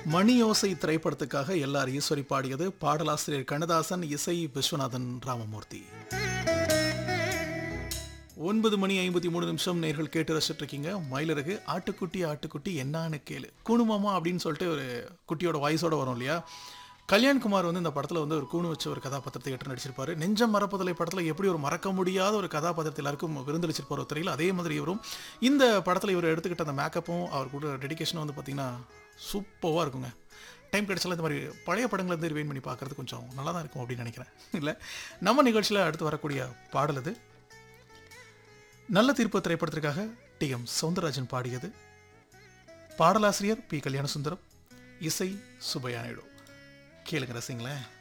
மணியோசை திரைப்படத்துக்காக எல்ஆர் ஈஸ்வரி பாடியது பாடலாசிரியர் கண்ணதாசன் இசை விஸ்வநாதன் ராமமூர்த்தி ஒன்பது மணி ஐம்பத்தி மூணு நிமிஷம் நேர்கள் கேட்டு ரசிச்சுட்டு இருக்கீங்க மயிலருக்கு ஆட்டுக்குட்டி ஆட்டுக்குட்டி என்னான்னு கேளு கூணுமாமா அப்படின்னு சொல்லிட்டு ஒரு குட்டியோட வாய்ஸோட வரும் இல்லையா கல்யாண்குமார் வந்து இந்த படத்தில் வந்து ஒரு கூணு வச்ச ஒரு கதாபாத்திரத்தை ஏற்று நடிச்சிருப்பாரு நெஞ்சம் மரப்பதலை படத்தில் எப்படி ஒரு மறக்க முடியாத ஒரு கதாபாத்திரத்தை எல்லாருக்கும் விருந்தளிச்சிருப்பார் ஒரு தெரியல அதே மாதிரி இவரும் இந்த படத்தில் இவர் எடுத்துக்கிட்ட அந்த மேக்கப்பும் அவர் கூட டெடிகேஷனும் வந்து பார்த்தீங்கன்னா சூப்பராக இருக்குங்க டைம் கிடைச்சாலும் இந்த மாதிரி பழைய படங்களை வந்து ரிவைன் பண்ணி பார்க்கறது கொஞ்சம் நல்லா தான் இருக்கும் அப்படின்னு நினைக்கிறேன் இல்லை நம்ம நிகழ்ச்சியில் அடுத்து வரக்கூடிய பாடல் இது நல்ல தீர்ப்பு திரைப்படத்திற்காக டி எம் சவுந்தரராஜன் பாடியது பாடலாசிரியர் பி கல்யாணசுந்தரம் இசை சுபையா நாயுடு கேளுங்க ரசிங்களேன்